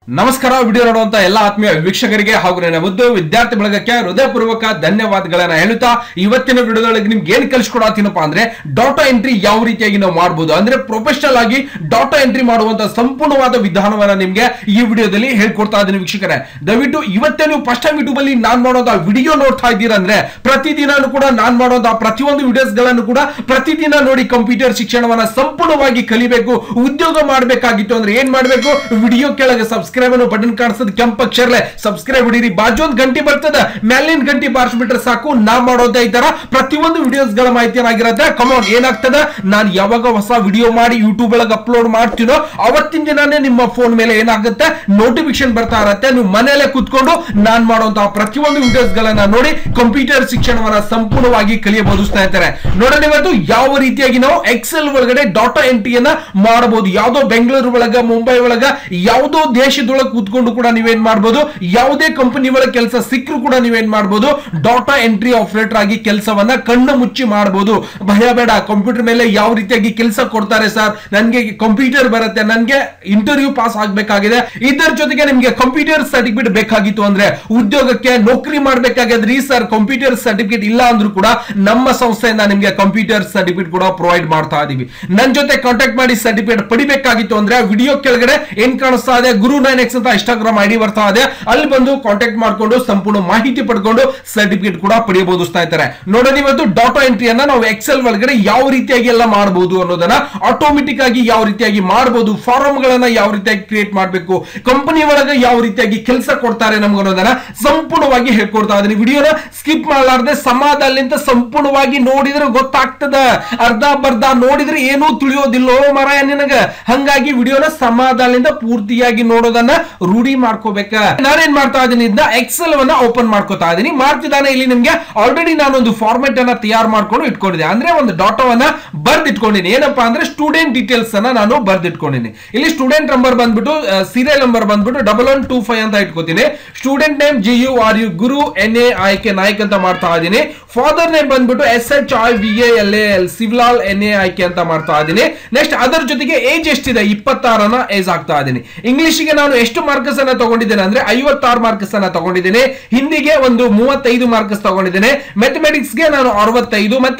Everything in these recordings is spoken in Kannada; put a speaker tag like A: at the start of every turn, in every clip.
A: ನಮಸ್ಕಾರ ವಿಡಿಯೋ ನೋಡುವಂತ ಎಲ್ಲ ಆತ್ಮೀಯ ವೀಕ್ಷಕರಿಗೆ ಹಾಗೂ ನನ್ನ ಮುದ್ದು ವಿದ್ಯಾರ್ಥಿ ಬಳಗಕ್ಕೆ ಹೃದಯಪೂರ್ವಕ ಧನ್ಯವಾದಗಳನ್ನ ಹೇಳುತ್ತಾ ಇವತ್ತಿನ ವಿಡಿಯೋದೊಳಗೆ ನಿಮ್ಗೆ ಏನ್ ಕಲಿಸ್ಕೊಡತ್ತೀನಪ್ಪ ಅಂದ್ರೆ ಡಾಟಾ ಎಂಟ್ರಿ ಯಾವ ರೀತಿಯಾಗಿ ನಾವು ಮಾಡಬಹುದು ಅಂದ್ರೆ ಪ್ರೊಫೆಷನಲ್ ಆಗಿ ಡಾಟಾ ಎಂಟ್ರಿ ಮಾಡುವಂತ ಸಂಪೂರ್ಣವಾದ ವಿಧಾನವನ್ನ ನಿಮ್ಗೆ ಈ ವಿಡಿಯೋದಲ್ಲಿ ಹೇಳ್ಕೊಡ್ತಾ ಇದ್ದೀನಿ ವೀಕ್ಷಕರೇ ದಯವಿಟ್ಟು ಇವತ್ತೇ ನೀವು ಫಸ್ಟ್ ಟೈಮ್ ಯೂಟ್ಯೂಬ್ ಅಲ್ಲಿ ನಾನ್ ಮಾಡೋದ ವಿಡಿಯೋ ನೋಡ್ತಾ ಇದ್ದೀರಾ ಅಂದ್ರೆ ಪ್ರತಿದಿನಾನು ಕೂಡ ನಾನ್ ಮಾಡೋದ ಪ್ರತಿಯೊಂದು ವಿಡಿಯೋಸ್ ಗಳನ್ನು ಕೂಡ ಪ್ರತಿದಿನ ನೋಡಿ ಕಂಪ್ಯೂಟರ್ ಶಿಕ್ಷಣವನ್ನ ಸಂಪೂರ್ಣವಾಗಿ ಕಲಿಬೇಕು ಉದ್ಯೋಗ ಮಾಡಬೇಕಾಗಿತ್ತು ಅಂದ್ರೆ ಏನ್ ಮಾಡ್ಬೇಕು ವಿಡಿಯೋ ಕೆಳಗೆ ಸಬ್ಸ್ಕ್ರೈಬ್ ಅನ್ನೋ ಬಟನ್ ಕಾಣಿಸ್ತದೆ ಕೆಂಪ ಅಕ್ಷರಲೆ ಸಬ್ಸ್ಕ್ರೈಬ್ ಹೊಡೀರಿ ಬಾಜು ಒಂದು ಗಂಟೆ ಬರ್ತದ ಮೇಲಿನ ಗಂಟೆ ಬಾರಿಸ್ಬಿಟ್ರೆ ಸಾಕು ನಾ ಮಾಡೋದೇ ಈ ತರ ಪ್ರತಿಯೊಂದು ವಿಡಿಯೋಸ್ ಗಳ ಮಾಹಿತಿ ಏನಾಗಿರುತ್ತೆ ಕಮಾನ್ ಏನಾಗ್ತದ ನಾನು ಯಾವಾಗ ಹೊಸ ವಿಡಿಯೋ ಮಾಡಿ ಯೂಟ್ಯೂಬ್ ಒಳಗೆ ಅಪ್ಲೋಡ್ ಮಾಡ್ತೀನೋ ಅವತ್ತಿನ ದಿನಾನೇ ನಿಮ್ಮ ಫೋನ್ ಮೇಲೆ ಏನಾಗುತ್ತೆ ನೋಟಿಫಿಕೇಶನ್ ಬರ್ತಾ ಇರತ್ತೆ ನೀವು ಮನೆಯಲ್ಲೇ ಕುತ್ಕೊಂಡು ನಾನ್ ಮಾಡುವಂತಹ ಪ್ರತಿಯೊಂದು ವಿಡಿಯೋಸ್ ಗಳನ್ನ ನೋಡಿ ಕಂಪ್ಯೂಟರ್ ಶಿಕ್ಷಣವನ್ನ ಸಂಪೂರ್ಣವಾಗಿ ಕಲಿಯಬಹುದು ಸ್ನೇಹಿತರೆ ನೋಡೋಣ ಇವತ್ತು ಯಾವ ರೀತಿಯಾಗಿ ನಾವು ಎಕ್ಸೆಲ್ ಒಳಗಡೆ ಡಾಟಾ ಎಂಟ್ರಿಯನ್ನ ಮಾಡಬಹುದು ಯಾವ್ದೋ ಬೆಂಗಳೂರು ಒಳಗ ಮುಂಬೈ ಒಳಗ ಯಾವುದೋ ದೇಶದೊಳಗೆ ಕೂತ್ಕೊಂಡು ಕೂಡ ನೀವೇನ್ ಮಾಡ್ಬೋದು ಯಾವುದೇ ಕಂಪನಿ ಒಳಗೆ ಕೆಲಸ ಸಿಕ್ಕರು ಕೂಡ ನೀವೇನ್ ಮಾಡ್ಬೋದು ಡಾಟಾ ಎಂಟ್ರಿ ಆಪರೇಟರ್ ಆಗಿ ಕೆಲಸವನ್ನ ಕಣ್ಣು ಮುಚ್ಚಿ ಮಾಡಬಹುದು ಭಯ ಬೇಡ ಕಂಪ್ಯೂಟರ್ ಮೇಲೆ ಯಾವ ರೀತಿಯಾಗಿ ಕೆಲಸ ಕೊಡ್ತಾರೆ ಸರ್ ನನ್ಗೆ ಕಂಪ್ಯೂಟರ್ ಬರುತ್ತೆ ನನ್ಗೆ ಇಂಟರ್ವ್ಯೂ ಪಾಸ್ ಆಗ್ಬೇಕಾಗಿದೆ ಇದರ ಜೊತೆಗೆ ನಿಮ್ಗೆ ಕಂಪ್ಯೂಟರ್ ಸರ್ಟಿಫಿಕೇಟ್ ಬೇಕಾಗಿತ್ತು ಅಂದ್ರೆ ಉದ್ಯೋಗಕ್ಕೆ ನೌಕರಿ ಮಾಡ್ಬೇಕಾಗಿದ್ರೆ ಈ ಸರ್ ಕಂಪ್ಯೂಟರ್ ಸರ್ಟಿಫಿಕೇಟ್ ಇಲ್ಲ ಅಂದ್ರೂ ಕೂಡ ನಮ್ಮ ಸಂಸ್ಥೆಯಿಂದ ನಿಮ್ಗೆ ಕಂಪ್ಯೂಟರ್ ಸರ್ಟಿಫಿಕೇಟ್ ಕೂಡ ಪ್ರೊವೈಡ್ ಮಾಡ್ತಾ ಇದೀವಿ ನನ್ನ ಜೊತೆ ಕಾಂಟ್ಯಾಕ್ಟ್ ಮಾಡಿ ಸರ್ಟಿಫಿಕೇಟ್ ಪಡಿಬೇಕಾಗಿತ್ತು ಅಂದ್ರೆ ವಿಡಿಯೋ ಕೆಳಗಡೆ ಏನ್ ಕಾಣಿಸ್ತಾ ಇದೆ ಗುರು ನೈನ್ ಎಕ್ಸ್ ಅಂತ ಇನ್ಸ್ಟಾಗ್ರಾಮ್ ಐಡಿ ಬರ್ತಾ ಇದೆ ಅಲ್ಲಿ ಬಂದು ಕಾಂಟ್ಯಾಕ್ಟ್ ಮಾಡ್ಕೊಂಡು ಸಂಪೂರ್ಣ ಮಾಹಿತಿ ಪಡ್ಕೊಂಡು ಸರ್ಟಿಫಿಕೇಟ್ ಕೂಡ ಪಡೆಯಬಹುದು ಸ್ನೇಹಿತರೆ ನೋಡೋಣ ಇವತ್ತು ಡಾಟಾ ಎಂಟ್ರಿಯನ್ನ ನಾವು ಎಕ್ಸೆಲ್ ಒಳಗಡೆ ಯಾವ ರೀತಿಯಾಗಿ ಎಲ್ಲ ಮಾಡಬಹುದು ಅನ್ನೋದನ್ನ ಆಟೋಮೆಟಿಕ್ ಆಗಿ ಯಾವ ರೀತಿಯಾಗಿ ಮಾಡಬಹುದು ಫಾರಂ ಗಳನ್ನ ಯಾವ ರೀತಿಯಾಗಿ ಕ್ರಿಯೇಟ್ ಮಾಡಬೇಕು ಕಂಪನಿ ಒಳಗೆ ಯಾವ ರೀತಿಯಾಗಿ ಕೆಲಸ ಕೊಡ್ತಾರೆ ನಮ್ಗೆ ಅನ್ನೋದನ್ನ ಸಂಪೂರ್ಣವಾಗಿ ಹೇಳ್ಕೊಡ್ತಾ ಇದೀನಿ ವಿಡಿಯೋನ ಸ್ಕಿಪ್ ಮಾಡಲಾರ್ದೆ ಸಮಾಧಾನಲಿಂದ ಸಂಪೂರ್ಣವಾಗಿ ನೋಡಿದ್ರೆ ಗೊತ್ತಾಗ್ತದ ಅರ್ಧ ಬರ್ಧ ನೋಡಿದ್ರೆ ಏನೂ ತಿಳಿಯೋದಿಲ್ಲೋ ಮರ ನಿನಗ ಹಂಗಾಗಿ ವಿಡಿಯೋನ ಸಮಾಧಾನದಿಂದ ಪೂರ್ತಿಯಾಗಿ ನೋಡೋದನ್ನ ರೂಢಿ ಮಾಡ್ಕೋಬೇಕ ನಾನೇನ್ ಮಾಡ್ತಾ ಇದೀನಿ ಇದ್ದ ಎಕ್ಸೆಲ್ ವನ್ನ ಓಪನ್ ಮಾಡ್ಕೋತಾ ಇದೀನಿ ಮಾಡ್ತಿದ್ದಾನೆ ಇಲ್ಲಿ ನಿಮ್ಗೆ ಆಲ್ರೆಡಿ ನಾನೊಂದು ಫಾರ್ಮೆಟ್ ಅನ್ನ ತಯಾರು ಮಾಡ್ಕೊಂಡು ಇಟ್ಕೊಂಡಿದ್ದೆ ಅಂದ್ರೆ ಒಂದು ಡಾಟಾವನ್ನ ಬರ್ದ್ ಇಟ್ಕೊಂಡಿನಿ ಏನಪ್ಪಾ ಅಂದ್ರೆ ಸ್ಟೂಡೆಂಟ್ ಡೀಟೇಲ್ಸ್ ಅನ್ನ ನಾನು ಬರ್ದ್ ಇಟ್ಕೊಂಡಿನಿ ಇಲ್ಲಿ ಸ್ಟೂಡೆಂಟ್ ನಂಬರ್ ಬಂದ್ಬಿಟ್ಟು ಸೀರಿಯಲ್ ನಂಬರ್ ಬಂದ್ಬಿಟ್ಟು ಡಬಲ್ ಒನ್ ಟೂ ಫೈವ್ ಅಂತ ಇಟ್ಕೋತೀನಿ student name G U R U Guru N A I K Naik ಅಂತ ಮಾಡ್ತಾ ಇದೀನಿ ಫಾದರ್ ನೇಮ್ ಬಂದ್ಬಿಟ್ಟು S H I V L A L Shivlal N A I K ಅಂತ ಮಾಡ್ತಾ ಇದೀನಿ ನೆಕ್ಸ್ಟ್ ಅದರ ಜೊತೆಗೆ ಏಜ್ ಎಷ್ಟಿದೆ ಇಪ್ಪತ್ತಾರನ ಏಜ್ ಆಗ್ತಾ ಇದೀನಿ ಇಂಗ್ಲಿಷ್ಗೆ ನಾನು ಎಷ್ಟು ಮಾರ್ಕ್ಸ್ ಅನ್ನ ತಗೊಂಡಿದ್ದೇನೆ ಅಂದ್ರೆ ಐವತ್ತಾರು ಮಾರ್ಕ್ಸ್ ಅನ್ನ ತಗೊಂಡಿದ್ದೇನೆ ಹಿಂದಿಗೆ ಒಂದು ಮೂವತ್ತೈದು ಮಾರ್ಕ್ಸ್ ತಗೊಂಡಿದ್ದೇನೆ ಮ್ಯಾಥಮೆಟಿಕ್ಸ್ ಗೆ ನಾನು ಅರವತ್ತೈದು ಮತ್ತೆ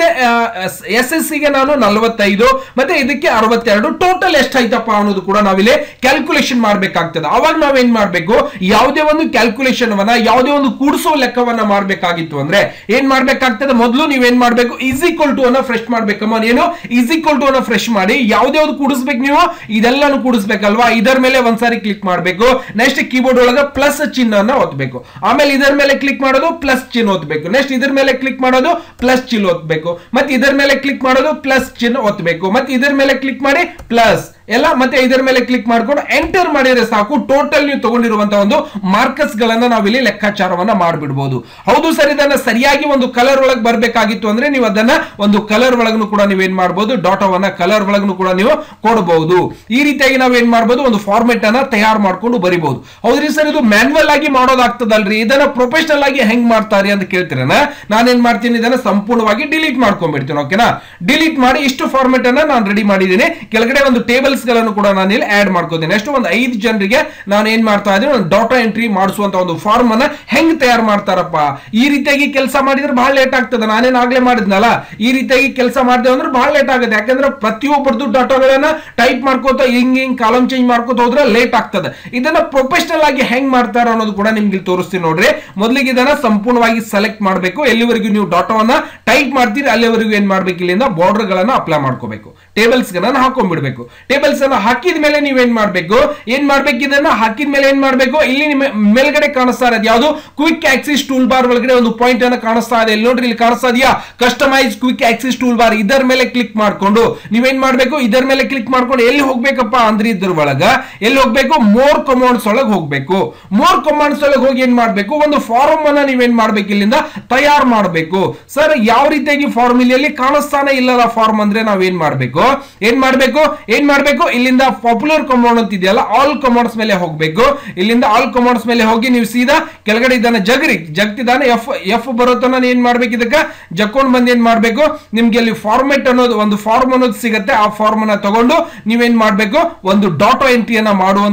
A: ಎಸ್ ಎಸ್ ಗೆ ನಾನು ನಲವತ್ತೈದು ಮತ್ತೆ ಇದಕ್ಕೆ ಅರವತ್ತೆರಡು ಟೋಟಲ್ ಎಷ್ಟಾಯ್ತಪ್ಪ ಅನ್ನೋದು ಕೂಡ ನಾವಿಲ್ಲಿ ಕ್ಯಾಲ್ಕುಲೇಷನ್ ಮಾಡ್ಬೇಕಾಗ್ತದೆ ಅವಾಗ ನಾವೇನ್ ಮಾಡ್ಬೇಕು ಯಾವುದೇ ಒಂದು ಕ್ಯಾಲ್ಕುಲೇಷನ್ ವನ್ನ ಯಾವುದೇ ಒಂದು ಕೂಡಿಸೋ ಲೆಕ್ಕವನ್ನ ಮಾಡ್ಬೇಕಾಗಿತ್ತು ಅಂದ್ರೆ ಏನ್ ಮಾಡ್ಬೇಕಾಗ್ತದೆ ಮೊದಲು ನೀವೇನ್ ಮಾಡ್ಬೇಕು ಈಸ್ ಈಕ್ವಲ್ ಟು ಅನ್ನ ಫ್ರೆಶ್ ಮಾಡ್ಬೇಕಮ್ಮ ಏನು ಈಸ್ ಈಕ್ವಲ್ ಟು ಅನ್ನ ಫ್ರೆಶ್ ಮಾಡಿ ಯಾವುದೇ ಒಂದು ಕೂಡಿಸ್ಬೇಕು ನೀವು ಇದೆಲ್ಲಾನು ಕೂಡಿಸ್ಬೇಕಲ್ವಾ ಇದರ ಮೇಲೆ ಒಂದ್ಸಾರಿ ಕ್ಲಿಕ್ ಮಾಡಬೇಕು ನೆಕ್ಸ್ಟ್ ಕೀಬೋರ್ಡ್ ಒಳಗೆ ಪ್ಲಸ್ ಚಿಹ್ನನ್ನ ಒತ್ತಬೇಕು ಆಮೇಲೆ ಇದರ ಮೇಲೆ ಕ್ಲಿಕ್ ಮಾಡೋದು ಪ್ಲಸ್ ಚಿಹ್ನೆ ಒತ್ತಬೇಕು ನೆಕ್ಸ್ಟ್ ಇದರ ಮೇಲೆ ಕ್ಲಿಕ್ ಮಾಡೋದು ಪ್ಲಸ್ ಚಿಹ್ನೆ ಒತ್ತಬೇಕು ಮತ್ತೆ ಇದರ ಮೇಲೆ ಕ್ಲಿಕ್ ಮಾಡೋದು ಪ್ಲಸ್ ಚಿಹ್ನೆ ಒತ್ತಬೇಕು ಮತ್ತೆ ಇದರ ಮೇಲೆ ಕ್ಲಿಕ್ ಮಾಡಿ ಪ್ಲಸ್ ಎಲ್ಲ ಮತ್ತೆ ಇದರ ಮೇಲೆ ಕ್ಲಿಕ್ ಮಾಡ್ಕೊಂಡು ಎಂಟರ್ ಮಾಡಿದ್ರೆ ಸಾಕು ಟೋಟಲ್ ನೀವು ತಗೊಂಡಿರುವಂತಹ ಒಂದು ಮಾರ್ಕಸ್ ಗಳನ್ನ ನಾವಿಲ್ಲಿ ಲೆಕ್ಕಾಚಾರವನ್ನ ಮಾಡಿಬಿಡಬಹುದು ಹೌದು ಸರ್ ಇದನ್ನ ಸರಿಯಾಗಿ ಒಂದು ಕಲರ್ ಒಳಗೆ ಬರ್ಬೇಕಾಗಿತ್ತು ಅಂದ್ರೆ ನೀವು ಅದನ್ನ ಒಂದು ಕಲರ್ ಒಳಗೂ ಕೂಡ ನೀವೇನ್ ಮಾಡಬಹುದು ಡಾಟಾವನ್ನ ಕಲರ್ ಒಳಗೂ ಕೂಡ ನೀವು ಕೊಡಬಹುದು ಈ ರೀತಿಯಾಗಿ ನಾವು ಏನ್ ಮಾಡಬಹುದು ಒಂದು ಫಾರ್ಮೆಟ್ ಅನ್ನ ತಯಾರು ಮಾಡ್ಕೊಂಡು ಬರಿಬಹುದು ಹೌದ್ರಿ ಸರ್ ಇದು ಮ್ಯಾನ್ಯಲ್ ಆಗಿ ಮಾಡೋದಾಗ್ತದಲ್ರಿ ಇದನ್ನ ಪ್ರೊಫೆಷನಲ್ ಆಗಿ ಹೆಂಗ್ ಮಾಡ್ತಾರೆ ಅಂತ ಕೇಳ್ತೀರನ ನಾನೇನ್ ಮಾಡ್ತೀನಿ ಇದನ್ನ ಸಂಪೂರ್ಣವಾಗಿ ಡಿಲೀಟ್ ಮಾಡ್ಕೊಂಡ್ಬಿಡ್ತೀನಿ ಓಕೆನಾ ಡಿಲೀಟ್ ಮಾಡಿ ಇಷ್ಟು ಫಾರ್ಮೆಟ್ ಅನ್ನ ನಾನು ರೆಡಿ ಮಾಡಿದ್ದೀನಿ ಕೆಳಗಡೆ ಒಂದು ಟೇಬಲ್ಸ್ ಗಳನ್ನು ಕೂಡ ನಾನು ಇಲ್ಲಿ ಆಡ್ ಮಾಡ್ಕೋತೀನಿ ಅಷ್ಟು ಒಂದು ಐದು ಜನರಿಗೆ ನಾನು ಏನ್ ಮಾಡ್ತಾ ಇದ್ದೀನಿ ಒಂದು ಡಾಟಾ ಎಂಟ್ರಿ ಮಾಡಿಸುವಂತ ಒಂದು ಫಾರ್ಮ್ ಅನ್ನ ಹೆಂಗ್ ತಯಾರು ಮಾಡ್ತಾರಪ್ಪ ಈ ರೀತಿಯಾಗಿ ಕೆಲಸ ಮಾಡಿದ್ರೆ ಬಹಳ ಲೇಟ್ ಆಗ್ತದೆ ನಾನೇನ್ ಆಗ್ಲೇ ಮಾಡಿದ್ನಲ್ಲ ಈ ರೀತಿಯಾಗಿ ಕೆಲಸ ಮಾಡಿದೆ ಅಂದ್ರೆ ಬಹಳ ಲೇಟ್ ಆಗುತ್ತೆ ಯಾಕಂದ್ರೆ ಪ್ರತಿಯೊಬ್ಬರದ್ದು ಡಾಟಾಗಳನ್ನ ಟೈಪ್ ಮಾಡ್ಕೋತ ಹಿಂಗ್ ಹಿಂಗ್ ಕಾಲಮ್ ಚೇಂಜ್ ಮಾಡ್ಕೋತ ಹೋದ್ರೆ ಲೇಟ್ ಆಗ್ತದೆ ಇದನ್ನ ಪ್ರೊಫೆಷನಲ್ ಆಗಿ ಹೆಂಗ್ ಮಾಡ್ತಾರ ಅನ್ನೋದು ಕೂಡ ನಿಮ್ಗೆ ಇಲ್ಲಿ ತೋರಿಸ್ತೀನಿ ನೋಡ್ರಿ ಮೊದಲಿಗೆ ಇದನ್ನ ಸಂಪೂರ್ಣವಾಗಿ ಸೆಲೆಕ್ಟ್ ಮಾಡಬೇಕು ಎಲ್ಲಿವರೆಗೂ ನೀವು ಡಾಟಾವನ್ನ ಟೈಪ್ ಮಾಡ್ತೀರಿ ಅಲ್ಲಿವರೆಗೂ ಏನ್ ಮಾಡ್ಬೇಕು ಇಲ್ಲಿಂದ ಬಾರ್ಡರ್ ಗಳನ್ನ ಅಪ್ಲೈ ಮಾಡ್ಕೋಬೇಕು ಟೇಬಲ್ಸ್ ಗಳನ್ನ ಹಾಕೊಂಡ್ಬಿಡ್ಬೇಕು ಟೇಬಲ್ಸ್ ಅನ್ನ ಹಾಕಿದ ಮೇಲೆ ನೀವೇನ್ ಮಾಡ್ಬೇಕು ಏನ್ ಮಾಡ್ಬೇಕು ಇದನ್ನ ಹಾಕಿದ ಮೇಲೆ ಏನ್ ಮಾಡ್ಬೇಕು ಇಲ್ಲಿ ನಿಮ್ಮ ಮೇಲ್ಗಡೆ ಕಾಣಿಸ್ತಾ ಇರೋದು ಯಾವುದು ಕ್ವಿಕ್ ಆಕ್ಸಿಸ್ ಟೂಲ್ ಬಾರ್ ಒಳಗಡೆ ಒಂದು ಪಾಯಿಂಟ್ ಅನ್ನ ಕಾಣಿಸ್ತಾ ಇದೆ ಇಲ್ಲಿ ನೋಡ್ರಿ ಇಲ್ಲಿ ಕಾಣಿಸ್ತಾ ಇದೆಯಾ customize quick access toolbar ಇದರ ಮೇಲೆ ಕ್ಲಿಕ್ ಮಾಡ್ಕೊಂಡು ನೀವೇನ್ ಮಾಡ್ಬೇಕು ಇದರ ಮೇಲೆ ಕ್ಲಿಕ್ ಮಾಡ್ಕೊಂಡು ಎಲ್ಲಿ ಹೋಗ್ಬೇಕಪ್ಪ ಅಂದ್ರೆ ಇದ್ರ ಒಳಗ ಎಲ್ಲಿ ಹೋಗ್ಬೇಕು ಮೋರ್ ಕಮಾಂಡ್ಸ್ ಒಳಗೆ ಹೋಗ್ಬೇಕು ಮೋರ್ ಕಮಾಂಡ್ಸ್ ಒಳಗೆ ಹೋಗಿ ಏನ್ ಮಾಡ್ಬೇಕು ಒಂದು ಫಾರ್ಮ್ ಅನ್ನ ನೀವೇನ್ ಮಾಡ್ಬೇಕು ಇಲ್ಲಿಂದ ತಯಾರು ಮಾಡಬೇಕು ಸರ್ ಯಾವ ರೀತಿಯಾಗಿ ಫಾರ್ಮಿಲಿಯಲ್ಲಿ ಕಾಣಿಸ್ತಾನೆ ಇಲ್ಲದ ಫಾರ್ಮ್ ಅಂದ್ರೆ ನಾವೇನ್ ಮಾಡ್ಬೇಕು ಏನ್ ಮಾಡ್ಬೇಕು ಏನ್ ಮಾಡ್ಬೇಕು ಇಲ್ಲಿಂದ ಪಾಪ್ಯುಲರ್ ಕಮಾಂಡ್ ಅಂತ ಇದೆಯಲ್ಲ ಆಲ್ ಕಮಾಂಡ್ಸ್ ಮೇಲೆ ಹೋಗ್ಬೇಕು ಇಲ್ಲಿಂದ ಆಲ್ ಕಮಾಂಡ್ಸ್ ಮೇಲೆ ಹೋಗಿ ನೀವು ಸೀದಾ ಕೆಳಗಡೆ ಇದನ್ನ ಜಗರಿ ಜಗ್ತಿದ್ದಾನೆ ಎಫ್ ಎಫ್ ಬರೋತನ ಏನ್ ಮಾಡ್ಬೇಕು ಇದಕ್ಕ ಜಕ್ಕೊಂಡ್ ಬಂದ್ ಏನ್ ಮಾಡ್ಬೇಕು ನಿಮ್ಗೆ ಅಲ್ಲಿ ಫಾರ್ಮೆಟ್ ಅನ್ನೋದು ಒಂದು ಫಾರ್ಮ್ ಅನ್ನೋದು ಸಿಗತ್ತೆ ಆ ಫಾರ್ಮ್ ಅನ್ನ ತಗೊಂಡು ನೀವೇನ್ ಮಾಡ್ಬೇಕು ಒಂದು ಡಾಟಾ ಎಂಟ್ರಿಯನ್ನ ಮಾಡುವಂತ ಒಂದು ವಿಧಾನ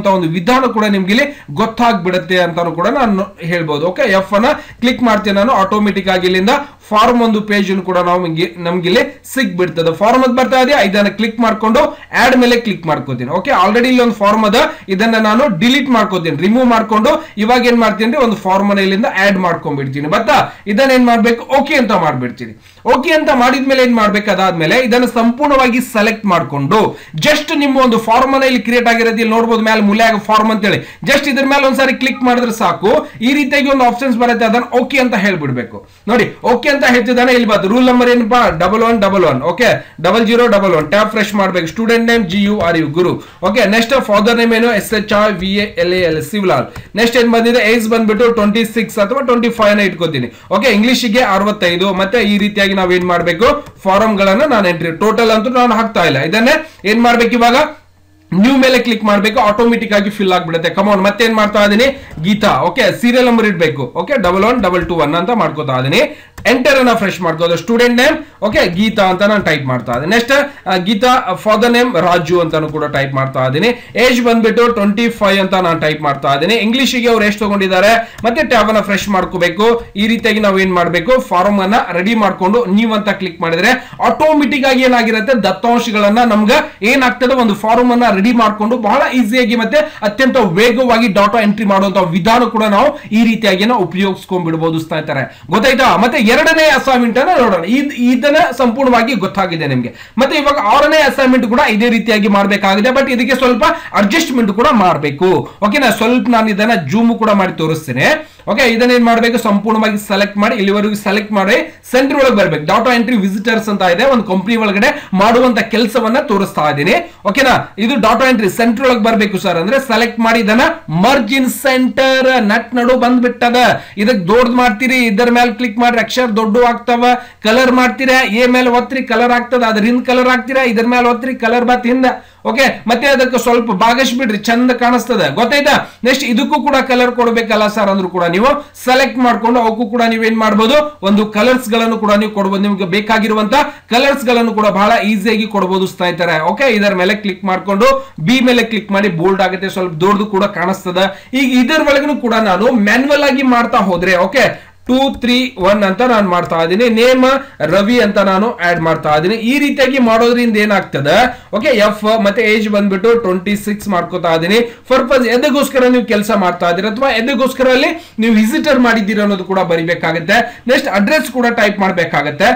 A: ವಿಧಾನ ಕೂಡ ನಿಮ್ಗೆ ಇಲ್ಲಿ ಗೊತ್ತಾಗ್ಬಿಡುತ್ತೆ ಅಂತಾನು ಕೂಡ ನಾನು ಹೇಳ್ಬೋದು ಓಕೆ ಎಫ್ ಅನ್ನ ಕ್ಲಿಕ್ ಮಾಡ್ತೀನಿ ನಾನು ಆಟೋಮೆಟಿಕ್ ಆಗಿ ಇಲ್ಲಿಂದ ಫಾರ್ಮ್ ಒಂದು ಪೇಜ್ ಕೂಡ ನಾವು ನಮ್ಗೆ ಇಲ್ಲಿ ಸಿಗ್ಬಿಡ್ತದೆ ಫಾರ್ಮ್ ಅದು ಬರ್ತಾ ಇದೆಯಾ ಇದನ್ನ ಕ್ಲಿಕ್ ಮಾಡ್ಕೊಂಡು ಆಡ್ ಮೇಲೆ ಕ್ಲಿಕ್ ಮಾಡ್ಕೋತೀನಿ ಓಕೆ ಆಲ್ರೆಡಿ ಇಲ್ಲಿ ಒಂದು ಫಾರ್ಮ್ ಅದ ಇದನ್ನ ನಾನು ಡಿಲೀಟ್ ಮಾಡ್ಕೋತೀನಿ ರಿಮೂವ್ ಮಾಡ್ಕೊಂಡು ಇವಾಗ ಏನ್ ಮಾಡ್ತೀನಿ ಒಂದು ಫಾರ್ಮ್ ಅನ್ನ ಇಲ್ಲಿಂದ ಆಡ್ ಮಾಡ್ಕೊಂಡ್ಬಿಡ್ತೀನಿ ಬತ್ತಾ ಇದನ್ನ ಏನ್ ಮಾಡ್ಬೇಕು ಓಕೆ ಅಂತ ಮಾಡ್ಬಿಡ್ತೀನಿ ಓಕೆ ಅಂತ ಮಾಡಿದ್ಮೇಲೆ ಏನ್ ಮಾಡ್ಬೇಕು ಅದಾದ್ಮೇಲೆ ಇದನ್ನ ಸಂಪೂರ್ಣವಾಗಿ ಸೆಲೆಕ್ಟ್ ಮಾಡ್ಕೊಂಡು ಜಸ್ಟ್ ನಿಮ್ಮ ಒಂದು ಫಾರ್ಮ್ ಅನ್ನ ಇಲ್ಲಿ ಕ್ರಿಯೇಟ್ ಆಗಿರೋದು ಇಲ್ಲಿ ನೋಡ್ಬೋದು ಮೇಲೆ ಮೂಲೆಯಾಗ ಫಾರ್ಮ್ ಅಂತೇಳಿ ಜಸ್ಟ್ ಇದ್ರ ಮೇಲೆ ಒಂದ್ಸಾರಿ ಕ್ಲಿಕ್ ಮಾಡಿದ್ರೆ ಸಾಕು ಈ ರೀತಿಯಾಗಿ ಒಂದು ಆಪ್ಷನ್ಸ್ ಬರುತ್ತೆ ಅದನ್ನ ಓಕೆ ಅಂತ ಹೇಳ್ಬಿಡ್ಬೇಕು ನೋಡಿ ಓಕೆ ಅಂತ ಹೇಳ್ತಿದ್ದಾನೆ ಇಲ್ಲಿ ಬಂದು ರೂಲ್ ನಂಬರ್ ಏನಪ್ಪಾ double one double one okay double zero double one tab press ಮಾಡ್ಬೇಕು student name G U R U Guru okay next father name ಏನು S H R V L L Shivlal next ಏನ್ ಬಂದಿದೆ ಏಜ್ ಬಂದ್ಬಿಟ್ಟು ಟ್ವೆಂಟಿ ಸಿಕ್ಸ್ ಅಥವಾ ಟ್ವೆಂಟಿ ಫೈವ್ ನ ಇಟ್ಕೋತೀನಿ ಓಕೆ ಇಂಗ್ಲಿಷ್ಗೆ ಅರವತ್ತೈದು ಮತ್ತೆ ಈ ರೀತಿಯಾಗಿ ನಾವು ಏನ್ ಮಾಡ್ಬೇಕು ಫಾರಂ ಗಳನ್ನ ನಾನು ಎಂಟ್ರಿ ಟೋಟಲ್ ಅಂತೂ ನಾನು ಹಾಕ್ತಾ ಇಲ್ಲ ಇದನ್ನೇ ಏನ್ ಮಾಡ್ಬೇಕು ಇವಾಗ ನ್ಯೂ ಮೇಲೆ ಕ್ಲಿಕ್ ಮಾಡಬೇಕು ಆಟೋಮೆಟಿಕ್ ಆಗಿ ಫಿಲ್ ಆಗ್ಬಿಡುತ್ತೆ ಕಮೌನ್ ಮತ್ತೆ ಏನ್ ಮಾಡ್ತಾ ಇದೀನಿ ಗೀತಾ ಓಕೆ ಸೀರಿಯಲ್ ನಂಬರ್ ಇಡಬೇಕು okay double one double two one ಅಂತ ಮಾಡ್ಕೋತಾ ಇದೀನಿ ಎಂಟರ್ ಅನ್ನ ಫ್ರೆಶ್ ಮಾಡ್ಕೋದು ಸ್ಟೂಡೆಂಟ್ ನೇಮ್ ಓಕೆ ಗೀತಾ ಅಂತ ನಾನು ಟೈಪ್ ಮಾಡ್ತಾ ಇದ್ದೀನಿ next Geeta father name Raju ಅಂತಾನು ಕೂಡ ಟೈಪ್ ಮಾಡ್ತಾ ಇದ್ದೀನಿ ಏಜ್ ಬಂದ್ಬಿಟ್ಟು ಟ್ವೆಂಟಿ ಫೈವ್ ಅಂತ ನಾನು ಟೈಪ್ ಮಾಡ್ತಾ ಇದ್ದೀನಿ ಇಂಗ್ಲಿಷ್ಗೆ ಅವ್ರು ಎಷ್ಟು ತಗೊಂಡಿದ್ದಾರೆ ಮತ್ತೆ ಟ್ಯಾಬ್ ಅನ್ನ ಫ್ರೆಶ್ ಮಾಡ್ಕೋಬೇಕು ಈ ರೀತಿಯಾಗಿ ನಾವು ಏನ್ ಮಾಡ್ಬೇಕು ಫಾರ್ಮ್ ಅನ್ನ ರೆಡಿ ಮಾಡ್ಕೊಂಡು ನೀವ್ ಅಂತ ಕ್ಲಿಕ್ ಮಾಡಿದ್ರೆ ಆಟೋಮೆಟಿಕ್ ಆಗಿ ಏನಾಗಿರುತ್ತೆ ದತ್ತಾಂಶಗಳನ್ನ ನಮ್ಗೆ ಏನಾಗ್ತದೆ ಒಂದು ಫಾರ್ಮ್ ಅನ್ನ ರೆಡಿ ಮಾಡ್ಕೊಂಡು ಬಹಳ ಈಸಿಯಾಗಿ ಮತ್ತೆ ಅತ್ಯಂತ ವೇಗವಾಗಿ ಡಾಟಾ ಎಂಟ್ರಿ ಮಾಡುವಂತ ವಿಧಾನ ಕೂಡ ನಾವು ಈ ರೀತಿಯಾಗಿ ನಾವು ಉಪಯೋಗಿಸ್ಕೊಂಡ್ಬಿಡ್ಬೋದು ಸ್ನೇಹಿತರೆ ಗೊತ್ತಾಯ್ತಾ ಮತ್ತೆ ಎರಡನೇ ಅಸೈನ್ಮೆಂಟ್ ಅನ್ನ ನೋಡೋಣ ಇದ್- ಇದನ್ನ ಸಂಪೂರ್ಣವಾಗಿ ಗೊತ್ತಾಗಿದೆ ನಿಮ್ಗೆ ಮತ್ತೆ ಇವಾಗ ಆರನೇ ಅಸೈನ್ಮೆಂಟ್ ಕೂಡ ಇದೇ ರೀತಿಯಾಗಿ ಮಾಡಬೇಕಾಗಿದೆ ಬಟ್ ಇದಕ್ಕೆ ಸ್ವಲ್ಪ ಅಡ್ಜಸ್ಟ್ಮೆಂಟ್ ಕೂಡ ಮಾಡಬೇಕು ಓಕೆನಾ ಸ್ವಲ್ಪ ನಾನು ಇದನ್ನ ಜೂಮ್ ಕೂಡ ಮಾಡಿ ತೋರಿಸ್ತೇನೆ ಓಕೆ ಇದನ್ನ ಏನ್ ಮಾಡಬೇಕು ಸಂಪೂರ್ಣವಾಗಿ ಸೆಲೆಕ್ಟ್ ಮಾಡಿ ಇಲ್ಲಿವರೆಗೂ ಸೆಲೆಕ್ಟ್ ಮಾಡಿ ಸೆಂಟರ್ ಒಳಗೆ ಬರ್ಬೇಕು ಡಾಟಾ ಎಂಟ್ರಿ ವಿಸಿಟರ್ಸ್ ಅಂತ ಇದೆ ಒಂದು ಕಂಪನಿ ಒಳಗಡೆ ಮಾಡುವಂತ ಕೆಲಸವನ್ನ ತೋರಿಸ್ತಾ ಇದ್ದೀನಿ ಓಕೆನಾ ಇದು ಡಾಟಾ ಎಂಟ್ರಿ ಸೆಂಟರ್ ಒಳಗೆ ಬರ್ಬೇಕು ಸರ್ ಅಂದ್ರೆ ಸೆಲೆಕ್ಟ್ ಮಾಡಿ ಇದನ್ನ ಮರ್ಜ್ ಇನ್ ಸೆಂಟರ್ ನಟ್ ನಡು ಬಂದ್ಬಿಟ್ಟದ ಇದಕ್ ದೊಡ್ಡ ಮಾಡ್ತೀರಿ ಇದರ ಮೇಲೆ ಕ್ಲಿಕ್ ಮಾಡ್ರಿ ಅಕ್ಷರ ದೊಡ್ಡ ಆಗ್ತಾವ ಕಲರ್ ಮಾಡ್ತೀರಾ ಎ ಮೇಲೆ ಒತ್ರಿ ಕಲರ್ ಆಗ್ತದ ಅದ್ರ ಹಿಂದ್ ಕಲರ್ ಹಾಕ್ತೀರಾ ಇದ್ರ ಮೇಲೆ ಒತ್ರಿ ಕಲರ್ ಬತ್ ಹಿಂದ ಓಕೆ ಮತ್ತೆ ಅದಕ್ಕೆ ಸ್ವಲ್ಪ ಭಾಗಿಸ್ಬಿಡ್ರಿ ಚಂದ ಕಾಣಿಸ್ತದೆ ಗೊತ್ತಾಯ್ತಾ ನೆಕ್ಸ್ಟ್ ಇದಕ್ಕೂ ಕೂಡ ಕಲರ್ ಕೊಡ್ಬೇಕಲ್ಲ ಸರ್ ಅಂದ್ರೂ ಕೂಡ ನೀವು ಸೆಲೆಕ್ಟ್ ಮಾಡ್ಕೊಂಡು ಅವಕ್ಕೂ ಕೂಡ ನೀವೇನ್ ಮಾಡ್ಬೋದು ಒಂದು ಕಲರ್ಸ್ ಗಳನ್ನು ಕೂಡ ನೀವು ಕೊಡ್ಬೋದು ನಿಮ್ಗೆ ಬೇಕಾಗಿರುವಂತ ಕಲರ್ಸ್ ಗಳನ್ನು ಕೂಡ ಬಹಳ ಈಸಿಯಾಗಿ ಕೊಡಬಹುದು ಸ್ನೇಹಿತರೆ ಓಕೆ ಇದರ ಮೇಲೆ ಕ್ಲಿಕ್ ಮಾಡ್ಕೊಂಡು ಬಿ ಮೇಲೆ ಕ್ಲಿಕ್ ಮಾಡಿ ಬೋಲ್ಡ್ ಆಗುತ್ತೆ ಸ್ವಲ್ಪ ದೊಡ್ಡದು ಕೂಡ ಕಾಣಿಸ್ತದ ಈಗ ಇದರ ಒಳಗೂ ಕೂಡ ನಾನು ಮ್ಯಾನ್ಯಲ್ ಆಗಿ ಮಾಡ್ತಾ ಹೋದ್ರೆ ಓಕೆ ಟೂ ತ್ರೀ ಒನ್ ಅಂತ ನಾನು ಮಾಡ್ತಾ ಇದ್ದೀನಿ ನೇಮ್ ರವಿ ಅಂತ ನಾನು ಆಡ್ ಮಾಡ್ತಾ ಇದ್ದೀನಿ ಈ ರೀತಿಯಾಗಿ ಮಾಡೋದ್ರಿಂದ ಏನಾಗ್ತದೆ ಓಕೆ ಎಫ್ ಮತ್ತೆ ಏಜ್ ಬಂದ್ಬಿಟ್ಟು ಟ್ವೆಂಟಿ ಸಿಕ್ಸ್ ಮಾಡ್ಕೋತಾ ಇದ್ದೀನಿ ಪರ್ಪಸ್ ಎದಗೋಸ್ಕರ ನೀವು ಕೆಲಸ ಮಾಡ್ತಾ ಇದ್ದೀರಾ ಅಥವಾ ಎದಗೋಸ್ಕರ ಅಲ್ಲಿ ನೀವು ವಿಸಿಟರ್ ಮಾಡಿದ್ದೀರಾ ಅನ್ನೋದು ಕೂಡ ಬರಿಬೇಕಾಗುತ್ತೆ ನೆಕ್ಸ್ಟ್ ಅಡ್ರೆಸ್ ಕೂಡ ಟೈಪ್ ಮಾಡಬೇಕಾಗತ್ತೆ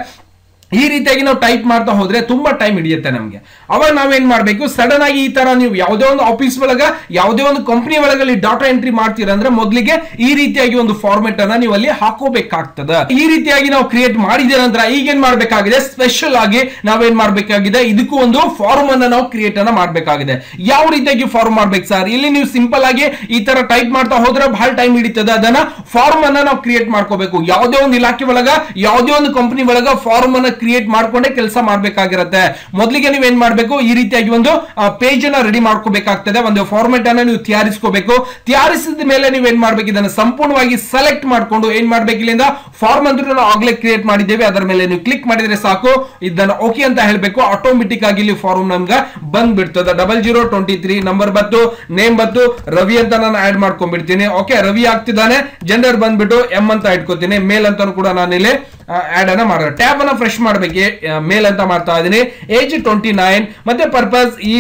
A: ಈ ರೀತಿಯಾಗಿ ನಾವು ಟೈಪ್ ಮಾಡ್ತಾ ಹೋದ್ರೆ ತುಂಬಾ ಟೈಮ್ ಹಿಡಿಯುತ್ತೆ ನಮಗೆ ಅವಾಗ ನಾವೇನ್ ಮಾಡ್ಬೇಕು ಸಡನ್ ಆಗಿ ಈ ತರ ನೀವು ಯಾವುದೇ ಒಂದು ಆಫೀಸ್ ಒಳಗ ಯಾವುದೇ ಒಂದು ಕಂಪನಿ ಒಳಗಲ್ಲಿ ಡಾಟಾ ಎಂಟ್ರಿ ಮಾಡ್ತೀರಾ ಅಂದ್ರೆ ಮೊದಲಿಗೆ ಈ ರೀತಿಯಾಗಿ ಒಂದು ಫಾರ್ಮೆಟ್ ಅನ್ನ ನೀವು ಅಲ್ಲಿ ಹಾಕೋಬೇಕಾಗ್ತದ ಈ ರೀತಿಯಾಗಿ ನಾವು ಕ್ರಿಯೇಟ್ ಮಾಡಿದ ನಂತರ ಈಗೇನ್ ಮಾಡ್ಬೇಕಾಗಿದೆ ಸ್ಪೆಷಲ್ ಆಗಿ ನಾವೇನ್ ಮಾಡ್ಬೇಕಾಗಿದೆ ಇದಕ್ಕೂ ಒಂದು ಫಾರ್ಮ್ ಅನ್ನ ನಾವು ಕ್ರಿಯೇಟ್ ಅನ್ನ ಮಾಡ್ಬೇಕಾಗಿದೆ ಯಾವ ರೀತಿಯಾಗಿ ಫಾರ್ಮ್ ಮಾಡ್ಬೇಕು ಸರ್ ಇಲ್ಲಿ ನೀವು ಸಿಂಪಲ್ ಆಗಿ ಈ ತರ ಟೈಪ್ ಮಾಡ್ತಾ ಹೋದ್ರೆ ಬಹಳ ಟೈಮ್ ಹಿಡಿತದ ಅದನ್ನ ಫಾರ್ಮ್ ಅನ್ನ ನಾವು ಕ್ರಿಯೇಟ್ ಮಾಡ್ಕೋಬೇಕು ಯಾವುದೇ ಒಂದು ಇಲಾಖೆ ಒಳಗ ಯಾವುದೇ ಒಂದು ಕಂಪನಿ ಒಳಗ ಫಾರ್ಮ್ ಅನ್ನ ಕ್ರಿಯೇಟ್ ಮಾಡ್ಕೊಂಡೇ ಕೆಲಸ ಮಾಡ್ಬೇಕಾಗಿರತ್ತೆ ಮೊದಲಿಗೆ ನೀವು ಏನ್ ಮಾಡ್ಬೇಕು ಈ ರೀತಿಯಾಗಿ ಒಂದು ಪೇಜ್ ಅನ್ನ ರೆಡಿ ಮಾಡ್ಕೋಬೇಕಾಗ್ತದೆ ಒಂದು ಫಾರ್ಮೆಟ್ ಅನ್ನ ನೀವು ತಯಾರಿಸ್ಕೋಬೇಕು ತಯಾರಿಸಿದ ಮೇಲೆ ನೀವು ಏನ್ ಮಾಡ್ಬೇಕು ಇದನ್ನ ಸಂಪೂರ್ಣವಾಗಿ ಸೆಲೆಕ್ಟ್ ಮಾಡ್ಕೊಂಡು ಏನ್ ಮಾಡ್ಬೇಕು ಇಲ್ಲಿಂದ ಫಾರ್ಮ್ ಅಂದ್ರೆ ನಾವು ಆಗ್ಲೇ ಕ್ರಿಯೇಟ್ ಮಾಡಿದ್ದೇವೆ ಅದರ ಮೇಲೆ ನೀವು ಕ್ಲಿಕ್ ಮಾಡಿದ್ರೆ ಸಾಕು ಇದನ್ನ ಓಕೆ ಅಂತ ಹೇಳ್ಬೇಕು ಆಟೋಮೆಟಿಕ್ ಆಗಿ ಇಲ್ಲಿ ಫಾರ್ಮ್ ನಮ್ಗೆ ಬಂದ್ಬಿಡ್ತದೆ double zero twenty three number ಬತ್ತು ನೇಮ್ ಬತ್ತು ರವಿ ಅಂತ ನಾನು ಆಡ್ ಮಾಡ್ಕೊಂಡ್ಬಿಡ್ತೀನಿ ಓಕೆ ರವಿ ಆಗ್ತಿದ್ದಾನೆ ಜೆಂಡರ್ ಬಂದ್ಬಿಟ್ಟು ಎಂ ಅಂತ ಇಟ್ಕೋತೀನಿ ಮೇಲ್ ಅಂತ ಕೂಡ ನಾನು ಇಲ್ಲಿ ಆಡ್ ಅನ್ನ ಮಾಡೋದು ಟ್ಯಾಬ್ ಅನ್ನ ಫ್ರೆಶ್ ಮಾಡ್ಬೇಕು ಮೇಲ್ ಅಂತ ಮಾಡ್ತಾ ಇದೀನಿ ಏಜ್ ಟ್ವೆಂಟಿ ನೈನ್ ಮತ್ತೆ ಪರ್ಪಸ್ ಈ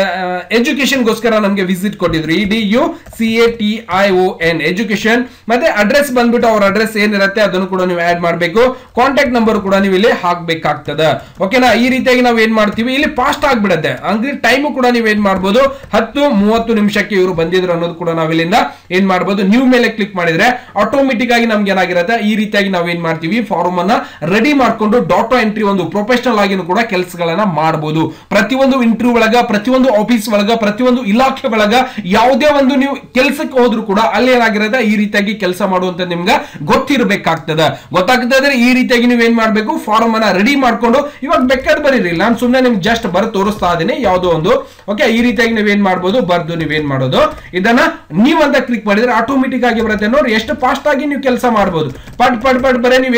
A: ಎಜುಕೇಶನ್ ಗೋಸ್ಕರ ನಮಗೆ ವಿಸಿಟ್ ಕೊಟ್ಟಿದ್ರು E D U C A T I O N education ಮತ್ತೆ ಅಡ್ರೆಸ್ ಬಂದ್ಬಿಟ್ಟು ಅವ್ರ ಅಡ್ರೆಸ್ ಏನಿರುತ್ತೆ ಅದನ್ನು ಕೂಡ ನೀವು ಆಡ್ ಮಾಡಬೇಕು ಕಾಂಟ್ಯಾಕ್ಟ್ ನಂಬರ್ ಕೂಡ ನೀವು ಇಲ್ಲಿ ಹಾಕ್ಬೇಕಾಗ್ತದೆ ಓಕೆನಾ ಈ ರೀತಿಯಾಗಿ ನಾವು ಏನ್ ಮಾಡ್ತೀವಿ ಇಲ್ಲಿ ಫಾಸ್ಟ್ ಆಗ್ಬಿಡುತ್ತೆ ಅಂದ್ರೆ ಟೈಮ್ ಕೂಡ ನೀವು ಏನ್ ಮಾಡ್ಬೋದು ಹತ್ತು ಮೂವತ್ತು ನಿಮಿಷಕ್ಕೆ ಇವರು ಬಂದಿದ್ರು ಅನ್ನೋದು ಕೂಡ ನಾವು ಇಲ್ಲಿಂದ ಏನ್ ಮಾಡ್ಬೋದು ನ್ಯೂ ಮೇಲೆ ಕ್ಲಿಕ್ ಮಾಡಿದ್ರೆ ಆಟೋಮೆಟಿಕ್ ಆಗಿ ನಮ್ಗೆ ಏನಾಗಿರುತ್ತೆ ಈ ರೀತಿಯಾಗಿ ನಾವು ಏನ್ ಮಾಡ್ತೀವಿ ಫಾರ್ಮ್ ಅನ್ನ ರೆಡಿ ಮಾಡ್ಕೊಂಡು ಡಾಟಾ ಎಂಟ್ರಿ ಒಂದು ಪ್ರೊಫೆಷನಲ್ ಆಗಿನೂ ಕೂಡ ಕೆಲಸಗಳನ್ನ ಮಾಡಬಹುದು ಪ್ರತಿಯೊಂದು ಇಂಟರ್ವ್ಯೂ ಒಳಗ ಪ್ರತಿಯೊಂದು ಆಫೀಸ್ ಒಳಗ ಪ್ರತಿಯೊಂದು ಇಲಾಖೆ ಒಳಗ ಯಾವುದೇ ಒಂದು ನೀವು ಕೆಲಸಕ್ಕೆ ಹೋದ್ರು ಕೂಡ ಅಲ್ಲಿ ಏನಾಗಿರುತ್ತೆ ಈ ರೀತಿಯಾಗಿ ಕೆಲಸ ಮಾಡುವಂತ ನಿಮ್ಗೆ ಗೊತ್ತಿರಬೇಕಾಗ್ತದ ಗೊತ್ತಾಗ್ತದೆ ಈ ರೀತಿಯಾಗಿ ನೀವು ಏನ್ ಮಾಡ್ಬೇಕು ಫಾರ್ಮ್ ಅನ್ನ ರೆಡಿ ಮಾಡ್ಕೊಂಡು ಇವಾಗ ಬೇಕಾದ್ರೆ ಬರೀರಿ ನಾನು ಸುಮ್ಮನೆ ನಿಮ್ಗೆ ಜಸ್ಟ್ ಬರ ತೋರಿಸ್ತಾ ಇದೀನಿ ಯಾವುದೋ ಒಂದು ಓಕೆ ಈ ರೀತಿಯಾಗಿ ನೀವೇನ್ ಮಾಡ್ಬೋದು ಬರ್ದು ನೀವೇನ್ ಮಾಡೋದು ಇದನ್ನ ನೀವಂತ ಕ್ಲಿಕ್ ಮಾಡಿದ್ರೆ ಆಟೋಮೆಟಿಕ್ ಆಗಿ ಬರುತ್ತೆ ನೋಡಿ ಎಷ್ಟು ಫಾಸ್ಟ್ ಆಗಿ ನೀವು ಕೆಲಸ ಮಾಡ್ಬೋದು ಪಟ್ ಪಟ್ ಪಟ್ ಬರೇ ನೀವೇನ್ ಮಾಡೋದಿಲ್ಲ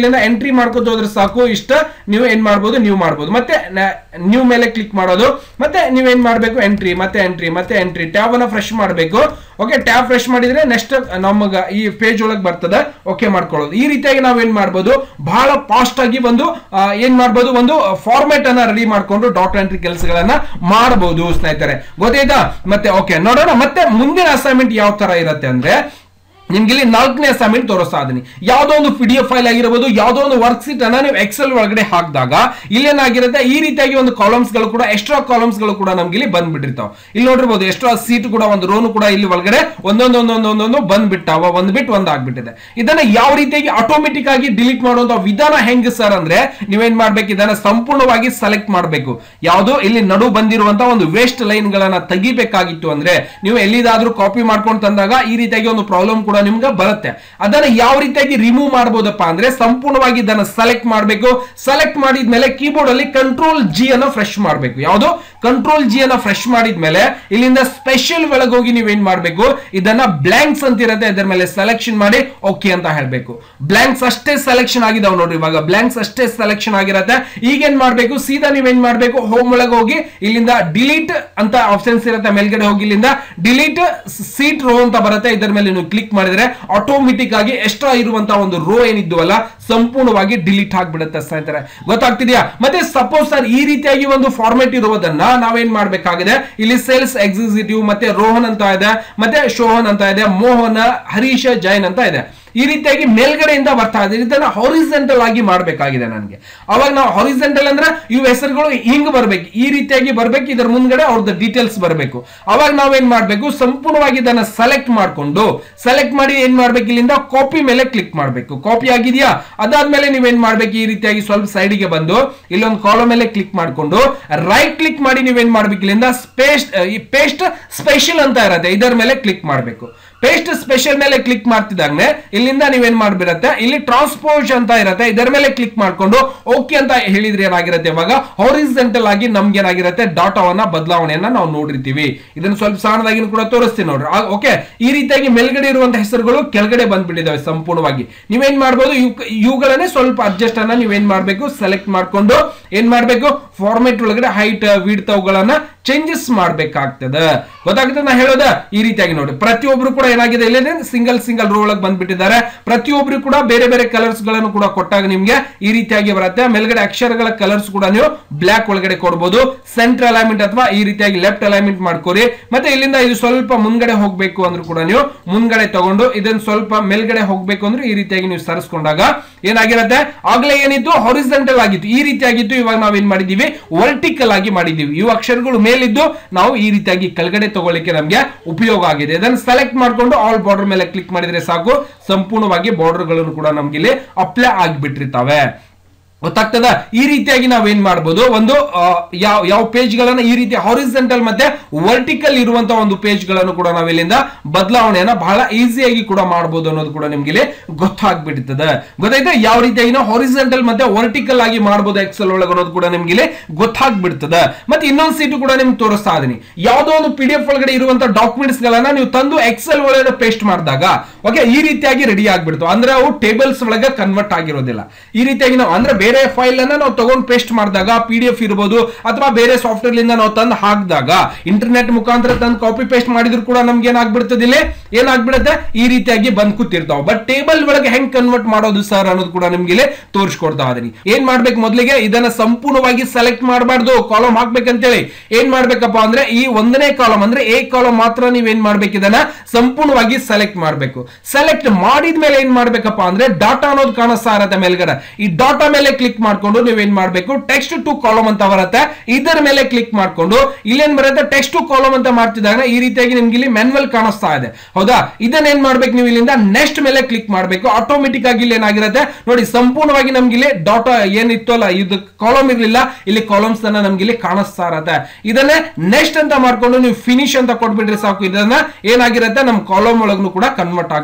A: ಇಲ್ಲಿಂದ ಎಂಟ್ರಿ ಮಾಡ್ಕೊತ ಹೋದ್ರೆ ಸಾಕು ಇಷ್ಟ ನೀವು ಏನ್ ಮಾಡ್ಬೋದು ನೀವು ಮಾಡ್ಬೋದು ಮತ್ತೆ ನ್ಯೂ ಮೇಲೆ ಕ್ಲಿಕ್ ಮಾಡೋದು ಮತ್ತೆ ನೀವೇನ್ ಮಾಡ್ಬೇಕು ಎಂಟ್ರಿ ಮತ್ತೆ ಎಂಟ್ರಿ ಮತ್ತೆ ಎಂಟ್ರಿ ಟ್ಯಾಬ್ ಅನ್ನ ಫ್ರೆಶ್ ಮಾಡಬೇಕು ಓಕೆ ಟ್ಯಾಬ್ ಫ್ರೆಶ್ ಮಾಡಿದ್ರೆ ನೆಕ್ಸ್ಟ್ ನಮಗ ಈ ಪೇಜ್ ಒಳಗೆ ಬರ್ತದೆ ಓಕೆ ಮಾಡ್ಕೊಳ್ಳೋದು ಈ ರೀತಿಯಾಗಿ ನಾವೇನ್ ಮಾಡ್ಬೋದು ಬಹಳ ಫಾಸ್ಟ್ ಆಗಿ ಒಂದು ಆ, ಏನ್ ಮಾಡ್ಬೋದು ಒಂದು ಫಾರ್ಮೆಟ್ ಅನ್ನ ರೆಡಿ ಮಾಡ್ಕೊಂಡು ಡಾಟಾ ಎಂಟ್ರಿ ಕೆಲಸಗಳನ್ನ ಮಾಡಬಹುದು ಸ್ನೇಹಿತರೆ ಗೊತ್ತಾಯ್ತಾ ಮತ್ತೆ ಓಕೆ ನೋಡೋಣ ಮತ್ತೆ ಮುಂದಿನ ಅಸೈನ್ಮೆಂಟ್ ಯಾವ ತರ ಇರುತ್ತೆ ಅಂದ್ರೆ ನಿಮ್ಗೆ ಇಲ್ಲಿ ನಾಲ್ಕನೇ ಅಸೈನ್ಮೆಂಟ್ ತೋರಿಸ್ತಾ ಇದೀನಿ ಯಾವ್ದೋ ಒಂದು ಪಿ ಡಿ ಎಫ್ ಫೈಲ್ ಆಗಿರಬಹುದು ಯಾವ್ದೋ ಒಂದು ವರ್ಕ್ ಶೀಟ್ ಅನ್ನ ನೀವು ಎಕ್ಸೆಲ್ ಒಳಗಡೆ ಹಾಕಿದಾಗ ಇಲ್ಲೇನಾಗಿರುತ್ತೆ ಈ ರೀತಿಯಾಗಿ ಒಂದು ಕಾಲಮ್ಸ್ ಗಳು ಕೂಡ ಎಕ್ಸ್ಟ್ರಾ ಕಾಲಮ್ಸ್ ಗಳು ಕೂಡ ನಮ್ಗೆ ಇಲ್ಲಿ ಬಂದ್ಬಿಟ್ಟಿರ್ತಾವ ಇಲ್ಲಿ ನೋಡಿರ್ಬೋದು ಎಕ್ಸ್ಟ್ರಾ ಸೀಟ್ ಕೂಡ ಒಂದು ರೋನು ಕೂಡ ಇಲ್ಲಿ ಒಳಗಡೆ ಒಂದೊಂದು ಒಂದೊಂದು ಒಂದೊಂದು ಬಂದ್ಬಿಟ್ಟಾವ ಒಂದ್ ಬಿಟ್ಟು ಒಂದ್ ಆಗ್ಬಿಟ್ಟಿದೆ ಇದನ್ನ ಯಾವ ರೀತಿಯಾಗಿ ಆಟೋಮೆಟಿಕ್ ಆಗಿ ಡಿಲೀಟ್ ಮಾಡುವಂತ ವಿಧಾನ ಹೆಂಗ್ ಸರ್ ಅಂದ್ರೆ ನೀವೇನ್ ಮಾಡ್ಬೇಕು ಇದನ್ನ ಸಂಪೂರ್ಣವಾಗಿ ಸೆಲೆಕ್ಟ್ ಮಾಡಬೇಕು ಯಾವುದು ಇಲ್ಲಿ ನಡು ಬಂದಿರುವಂತ ಒಂದು ವೇಸ್ಟ್ ಲೈನ್ ಗಳನ್ನ ತೆಗಿಬೇಕಾಗಿತ್ತು ಅಂದ್ರೆ ನೀವು ಎಲ್ಲಿದಾದ್ರೂ ಕಾಪಿ ಮಾಡ್ಕೊಂಡು ತಂದಾಗ ಈ ರೀತಿಯಾಗಿ ಒಂದು ಪ್ರಾಬ್ಲಮ್ ಕೂಡ ನಿಮ್ಗೆ ಬರುತ್ತೆ ಅದನ್ನ ಯಾವ ರೀತಿಯಾಗಿ ರಿಮೂವ್ ಮಾಡಬಹುದಪ್ಪ ಅಂದ್ರೆ ಸಂಪೂರ್ಣವಾಗಿ ಇದನ್ನ ಸೆಲೆಕ್ಟ್ ಮಾಡಬೇಕು ಸೆಲೆಕ್ಟ್ ಮಾಡಿದ್ಮೇಲೆ ಕೀಬೋರ್ಡ್ ಅಲ್ಲಿ ಕಂಟ್ರೋಲ್ ಜಿ ಅನ್ನ ಫ್ರೆಶ್ ಮಾಡಬೇಕು ಯಾವುದು ಕಂಟ್ರೋಲ್ ಜಿ ಅನ್ನ ಫ್ರೆಶ್ ಮಾಡಿದ್ಮೇಲೆ ಇಲ್ಲಿಂದ ಸ್ಪೆಷಲ್ ಒಳಗೆ ಹೋಗಿ ನೀವೇನ್ ಮಾಡ್ಬೇಕು ಇದನ್ನ ಬ್ಲಾಂಕ್ಸ್ ಅಂತ ಇರುತ್ತೆ ಇದರ ಮೇಲೆ ಸೆಲೆಕ್ಷನ್ ಮಾಡಿ ಓಕೆ ಅಂತ ಹೇಳ್ಬೇಕು ಬ್ಲಾಂಕ್ಸ್ ಅಷ್ಟೇ ಸೆಲೆಕ್ಷನ್ ಆಗಿದಾವ್ ನೋಡ್ರಿ ಇವಾಗ ಬ್ಲಾಂಕ್ಸ್ ಅಷ್ಟೇ ಸೆಲೆಕ್ಷನ್ ಆಗಿರತ್ತೆ ಈಗೇನ್ ಮಾಡ್ಬೇಕು ಸೀದಾ ನೀವೇನ್ ಮಾಡ್ಬೇಕು ಹೋಮ್ ಒಳಗೆ ಹೋಗಿ ಇಲ್ಲಿಂದ ಡಿಲೀಟ್ ಅಂತ ಆಪ್ಷನ್ಸ್ ಇರುತ್ತೆ ಮೇಲ್ಗಡೆ ಹೋಗಿ ಇಲ್ಲಿಂದ ಡಿಲೀಟ್ ಸೀಟ್ ರೋ ಅಂತ ಬರುತ್ತೆ ಇದರ ಮೇಲೆ ನೀವು ಕ್ಲಿಕ್ ಮಾಡಿದ್ರೆ ಆಟೋಮೆಟಿಕ್ ಆಗಿ ಎಕ್ಸ್ಟ್ರಾ ಇರುವಂತಹ ಒಂದು ರೋ ಏನಿದ್ವಲ್ಲ ಸಂಪೂರ್ಣವಾಗಿ ಡಿಲೀಟ್ ಆಗ್ಬಿಡುತ್ತೆ ಸ್ನೇಹಿತರೆ ಗೊತ್ತಾಗ್ತಿದ್ಯಾ ಮತ್ತೆ ಸಪೋಸ್ ಸರ್ ಈ ರೀತಿಯಾಗಿ ಒಂದು ಫಾರ್ಮೆಟ್ ಇರುವುದನ್ನ ನಾವೇನ್ ಮಾಡ್ಬೇಕಾಗಿದೆ ಇಲ್ಲಿ ಸೇಲ್ಸ್ ಎಕ್ಸಿಕ್ಯೂಟಿವ್ ಮತ್ತೆ ರೋಹನ್ ಅಂತ ಇದೆ ಮತ್ತೆ ಶೋಹನ್ ಅಂತ ಇದೆ ಮೋಹನ್ ಹರೀಶ್ ಜೈನ್ ಅಂತ ಇದೆ ಈ ರೀತಿಯಾಗಿ ಮೇಲ್ಗಡೆಯಿಂದ ಬರ್ತಾ ಇದೆ ಇದನ್ನ ಹಾರಿಸೆಂಟಲ್ ಆಗಿ ಮಾಡಬೇಕಾಗಿದೆ ನನಗೆ ಅವಾಗ ನಾವು ಹಾರಿಸೆಂಟಲ್ ಅಂದ್ರೆ ಇವು ಹೆಸರುಗಳು ಹಿಂಗ್ ಬರ್ಬೇಕು ಈ ರೀತಿಯಾಗಿ ಬರ್ಬೇಕು ಇದರ ಮುಂದ್ಗಡೆ ಅವ್ರದ್ದು ಡೀಟೇಲ್ಸ್ ಬರಬೇಕು ಅವಾಗ ನಾವೇನ್ ಮಾಡ್ಬೇಕು ಸಂಪೂರ್ಣವಾಗಿ ಇದನ್ನ ಸೆಲೆಕ್ಟ್ ಮಾಡ್ಕೊಂಡು ಸೆಲೆಕ್ಟ್ ಮಾಡಿ ಏನ್ ಮಾಡ್ಬೇಕು ಇಲ್ಲಿಂದ ಕಾಪಿ ಮೇಲೆ ಕ್ಲಿಕ್ ಮಾಡ್ಬೇಕು ಕಾಪಿ ಆಗಿದೆಯಾ ಅದಾದ್ಮೇಲೆ ನೀವೇನ್ ಮಾಡ್ಬೇಕು ಈ ರೀತಿಯಾಗಿ ಸ್ವಲ್ಪ ಸೈಡಿಗೆ ಬಂದು ಇಲ್ಲೊಂದು ಕಾಲಮ್ ಮೇಲೆ ಕ್ಲಿಕ್ ಮಾಡ್ಕೊಂಡು ರೈಟ್ ಕ್ಲಿಕ್ ಮಾಡಿ ನೀವೇನ್ ಮಾಡ್ಬೇಕು ಇಲ್ಲಿಂದ ಸ್ಪೇಸ್ ಈ ಪೇಸ್ಟ್ ಸ್ಪೆಷಲ್ ಅಂತ ಇರತ್ತೆ ಇದರ ಮೇಲೆ ಕ್ಲಿಕ್ ಮಾಡಬೇಕು ಪೇಸ್ಟ್ ಸ್ಪೆಷಲ್ ಮೇಲೆ ಕ್ಲಿಕ್ ಮಾಡ್ತಿದ್ದಾಗನೆ ಇಲ್ಲಿಂದ ನೀವೇನ್ ಮಾಡ್ಬಿರತ್ತೆ ಇಲ್ಲಿ ಟ್ರಾನ್ಸ್ಪೋಸ್ ಅಂತ ಇರತ್ತೆ ಇದರ ಮೇಲೆ ಕ್ಲಿಕ್ ಮಾಡ್ಕೊಂಡು ಓಕೆ ಅಂತ ಹೇಳಿದ್ರೆ ಏನಾಗಿರುತ್ತೆ ಇವಾಗ ಹಾರಿಸೆಂಟಲ್ ಆಗಿ ನಮ್ಗೆ ಏನಾಗಿರುತ್ತೆ ಡಾಟಾವನ್ನ ಬದಲಾವಣೆಯನ್ನ ನಾವು ನೋಡಿರ್ತೀವಿ ಇದನ್ನ ಸ್ವಲ್ಪ ಸಣ್ಣದಾಗಿ ಕೂಡ ತೋರಿಸ್ತೀನಿ ನೋಡ್ರಿ ಓಕೆ ಈ ರೀತಿಯಾಗಿ ಮೇಲ್ಗಡೆ ಇರುವಂತಹ ಹೆಸರುಗಳು ಕೆಳಗಡೆ ಬಂದ್ಬಿಟ್ಟಿದಾವೆ ಸಂಪೂರ್ಣವಾಗಿ ನೀವೇನ್ ಮಾಡ್ಬೋದು ಇವ್- ಇವುಗಳನ್ನೇ ಸ್ವಲ್ಪ ಅಡ್ಜಸ್ಟ್ ಅನ್ನ ನೀವೇನ್ ಮಾಡ್ಬೇಕು ಸೆಲೆಕ್ಟ್ ಮಾಡ್ಕೊಂಡು ಏನ್ ಮಾಡ್ಬೇಕು ಫಾರ್ಮೆಟ್ ಒಳಗಡೆ ಹೈಟ್ ವಿಡ್ತ್ ಅವುಗಳನ್ನ ಚೇಂಜಸ್ ಮಾಡ್ಬೇಕಾಗ್ತದೆ ಗೊತ್ತಾಗ್ತದೆ ನಾ ಹೇಳೋದ ಈ ರೀತಿಯಾಗಿ ನೋಡಿ ಪ್ರತಿಯೊಬ್ರು ಕೂಡ ಏನಾಗಿದೆ ಇಲ್ಲಿ ಸಿಂಗಲ್ ಸಿಂಗಲ್ ರೋ ಒಳಗೆ ಬಂದ್ಬಿಟ್ಟಿದ್ದಾರೆ ಪ್ರತಿಯೊಬ್ರು ಕೂಡ ಬೇರೆ ಬೇರೆ ಕಲರ್ಸ್ ಗಳನ್ನು ಕೂಡ ಕೊಟ್ಟಾಗ ನಿಮ್ಗೆ ಈ ರೀತಿಯಾಗಿ ಬರುತ್ತೆ ಮೇಲ್ಗಡೆ ಅಕ್ಷರಗಳ ಕಲರ್ಸ್ ಕೂಡ ನೀವು ಬ್ಲಾಕ್ ಒಳಗಡೆ ಕೊಡ್ಬೋದು ಸೆಂಟ್ರ್ ಅಲೈನ್ಮೆಂಟ್ ಅಥವಾ ಈ ರೀತಿಯಾಗಿ ಲೆಫ್ಟ್ ಅಲೈನ್ಮೆಂಟ್ ಮಾಡ್ಕೋರಿ ಮತ್ತೆ ಇಲ್ಲಿಂದ ಇದು ಸ್ವಲ್ಪ ಮುಂದ್ಗಡೆ ಹೋಗ್ಬೇಕು ಅಂದ್ರೂ ಕೂಡ ನೀವು ಮುಂದ್ಗಡೆ ತಗೊಂಡು ಇದನ್ನ ಸ್ವಲ್ಪ ಮೇಲ್ಗಡೆ ಹೋಗ್ಬೇಕು ಅಂದ್ರೆ ಈ ರೀತಿಯಾಗಿ ನೀವು ಸರಿಸ್ಕೊಂಡಾಗ ಏನಾಗಿರುತ್ತೆ ಆಗ್ಲೇ ಏನಿತ್ತು ಹಾರಿಸೆಂಟಲ್ ಆಗಿತ್ತು ಈ ರೀತಿಯಾಗಿತ್ತು ಇವಾಗ ನಾವ್ ಏನ್ ಮಾಡಿದೀವಿ ವರ್ಟಿಕಲ್ ಆಗಿ ಮಾಡಿದೀವಿ ಇವು ಅಕ್ಷರಗಳು ಮೇಲಿದ್ದು ನಾವು ಈ ರೀತಿಯಾಗಿ ಕೆಳಗಡೆ ತಗೊಳ್ಳಿಕ್ಕೆ ನಮ್ಗೆ ಉಪಯೋಗ ಆಗಿದೆ ಇದನ್ನು ಸೆಲೆಕ್ಟ್ ಮಾಡ್ಕೊಂಡು ಆಲ್ ಬಾರ್ಡರ್ ಮೇಲೆ ಕ್ಲಿಕ್ ಮಾಡಿದ್ರೆ ಸಾಕು ಸಂಪೂರ್ಣವಾಗಿ ಬಾರ್ಡರ್ ಗಳನ್ನು ಕೂಡ ನಮ್ಗೆ ಇಲ್ಲಿ ಅಪ್ಲೈ ಆಗಿಬಿಟ್ಟಿರ್ತಾವೆ ಗೊತ್ತಾಗ್ತದ ಈ ರೀತಿಯಾಗಿ ನಾವೇನ್ ಮಾಡ್ಬೋದು ಒಂದು ಆ, ಯಾವ ಯಾವ ಪೇಜ್ ಗಳನ್ನ ಈ ರೀತಿ ಹಾರಿಸೆಂಟಲ್ ಮತ್ತೆ ವರ್ಟಿಕಲ್ ಇರುವಂತ ಒಂದು ಪೇಜ್ ಗಳನ್ನು ಕೂಡ ನಾವು ಇಲ್ಲಿಂದ ಬದಲಾವಣೆಯನ್ನ ಬಹಳ ಈಸಿಯಾಗಿ ಕೂಡ ಮಾಡಬಹುದು ಅನ್ನೋದು ಕೂಡ ನಿಮ್ಗೆ ಇಲ್ಲಿ ಗೊತ್ತಾಗ್ಬಿಡ್ತದೆ ಗೊತ್ತಾಯ್ತಾ ಯಾವ ರೀತಿಯಾಗಿ ನಾವು ಹಾರಿಸೆಂಟಲ್ ಮತ್ತೆ ವರ್ಟಿಕಲ್ ಆಗಿ ಮಾಡಬಹುದು ಎಕ್ಸೆಲ್ ಒಳಗೆ ಅನ್ನೋದು ಕೂಡ ನಿಮ್ಗೆ ಇಲ್ಲಿ ಗೊತ್ತಾಗ್ಬಿಡ್ತದೆ ಮತ್ತೆ ಇನ್ನೊಂದು ಸೀಟು ಕೂಡ ನಿಮ್ಗೆ ತೋರಿಸ್ತಾ ಇದೀನಿ ಯಾವ್ದೋ ಒಂದು ಪಿ ಡಿ ಎಫ್ ಒಳಗಡೆ ಇರುವಂತ ಡಾಕ್ಯುಮೆಂಟ್ಸ್ ಗಳನ್ನ ನೀವು ತಂದು ಎಕ್ಸೆಲ್ ಒಳಗಡೆ ಪೇಸ್ಟ್ ಮಾಡಿದಾಗ ಓಕೆ ಈ ರೀತಿಯಾಗಿ ರೆಡಿ ಆಗ್ಬಿಡ್ತು ಅಂದ್ರೆ ಅವು ಟೇಬಲ್ಸ್ ಒಳಗೆ ಕನ್ವರ್ಟ್ ಆಗಿರೋದಿಲ್ಲ ಈ ರೀತಿಯಾಗಿ ನಾವು ಅಂದ್ರೆ ಬೇರೆ ಫೈಲ್ ಅನ್ನ ನಾವು ತಗೊಂಡು ಪೇಸ್ಟ್ ಮಾಡಿದಾಗ ಪಿ ಡಿ ಎಫ್ ಇರ್ಬೋದು ಅಥವಾ ಬೇರೆ ಸಾಫ್ಟ್ವೇರ್ ಲಿಂದ ನಾವು ತಂದು ಹಾಕಿದಾಗ ಇಂಟರ್ನೆಟ್ ಮುಖಾಂತರ ತಂದು ಕಾಪಿ ಪೇಸ್ಟ್ ಮಾಡಿದ್ರು ಕೂಡ ನಮ್ಗೆ ಏನಾಗ್ಬಿಡ್ತದೆ ಇಲ್ಲಿ ಏನಾಗ್ಬಿಡುತ್ತೆ ಈ ರೀತಿಯಾಗಿ ಬಂದ್ ಕೂತಿರ್ತಾವ ಬಟ್ ಟೇಬಲ್ ಒಳಗೆ ಹೆಂಗ್ ಕನ್ವರ್ಟ್ ಮಾಡೋದು ಸರ್ ಅನ್ನೋದು ಕೂಡ ನಿಮ್ಗೆ ಇಲ್ಲಿ ತೋರಿಸ್ಕೊಡ್ತಾ ಇದೀನಿ ಏನ್ ಮಾಡ್ಬೇಕು ಮೊದಲಿಗೆ ಇದನ್ನ ಸಂಪೂರ್ಣವಾಗಿ ಸೆಲೆಕ್ಟ್ ಮಾಡಬಾರ್ದು ಕಾಲಮ್ ಹಾಕ್ಬೇಕಂತೇಳಿ ಏನ್ ಮಾಡ್ಬೇಕಪ್ಪ ಅಂದ್ರೆ ಈ ಒಂದನೇ ಕಾಲಮ್ ಅಂದ್ರೆ ಎ ಕಾಲಮ್ ಮಾತ್ರ ನೀವ್ ಏನ್ ಮಾಡ್ಬೇಕು ಇದನ್ನ ಸಂಪೂರ್ಣವಾಗಿ ಸೆಲೆಕ್ಟ್ ಮಾಡ್ಬೇಕು ಸೆಲೆಕ್ಟ್ ಮಾಡಿದ್ಮೇಲೆ ಏನ್ ಮಾಡ್ಬೇಕಪ್ಪ ಅಂದ್ರೆ ಡಾಟಾ ಅನ್ನೋದು ಕಾಣಿಸ್ತಾ ಇರತ್ತೆ ಮೇಲ್ಗಡೆ ಈ ಡಾಟಾ ಮೇಲೆ ಕ್ಲಿಕ್ ಮಾಡ್ಕೊಂಡು ನೀವೇನ್ ಮಾಡ್ಬೇಕು ಟೆಕ್ಸ್ಟ್ ಟು ಕಾಲಮ್ ಅಂತ ಬರುತ್ತೆ ಇದರ ಮೇಲೆ ಕ್ಲಿಕ್ ಮಾಡ್ಕೊಂಡು ಇಲ್ಲೇನ್ ಬರುತ್ತೆ ಟೆಕ್ಸ್ಟ್ ಟು ಕಾಲಮ್ ಅಂತ ಮಾಡ್ತಿದ್ದಾಗ ಈ ರೀತಿಯಾಗಿ ನಿಮ್ಗೆ ಇಲ್ಲಿ ಮ್ಯಾನ್ವಲ್ ಕಾಣಿಸ್ತಾ ಇದೆ ಹೌದಾ ಇದನ್ನ ಏನ್ ಮಾಡ್ಬೇಕು ನೀವು ಇಲ್ಲಿಂದ ನೆಕ್ಸ್ಟ್ ಮೇಲೆ ಕ್ಲಿಕ್ ಮಾಡ್ಬೇಕು ಆಟೋಮೆಟಿಕ್ ಆಗಿ ಇಲ್ಲಿ ಏನಾಗಿರುತ್ತೆ ನೋಡಿ ಸಂಪೂರ್ಣವಾಗಿ ನಮ್ಗೆ ಇಲ್ಲಿ ಡಾಟಾ ಏನಿತ್ತು ಅಲ್ಲ ಇದು ಕಾಲಮ್ ಇರ್ಲಿಲ್ಲ ಇಲ್ಲಿ ಕಾಲಮ್ಸ್ ಅನ್ನ ನಮ್ಗೆ ಇಲ್ಲಿ ಕಾಣಿಸ್ತಾ ಇರತ್ತೆ ಇದನ್ನೇ ನೆಕ್ಸ್ಟ್ ಅಂತ ಮಾಡ್ಕೊಂಡು ನೀವು ಫಿನಿಶ್ ಅಂತ ಕೊಟ್ಬಿಟ್ರೆ ಸಾಕು ಇದನ್ನ ಏನಾಗಿರುತ್ತೆ ನಮ್ ಕಾಲಮ್ ಒಳಗೂ ಕೂಡ ಕನ್ವರ್ಟ್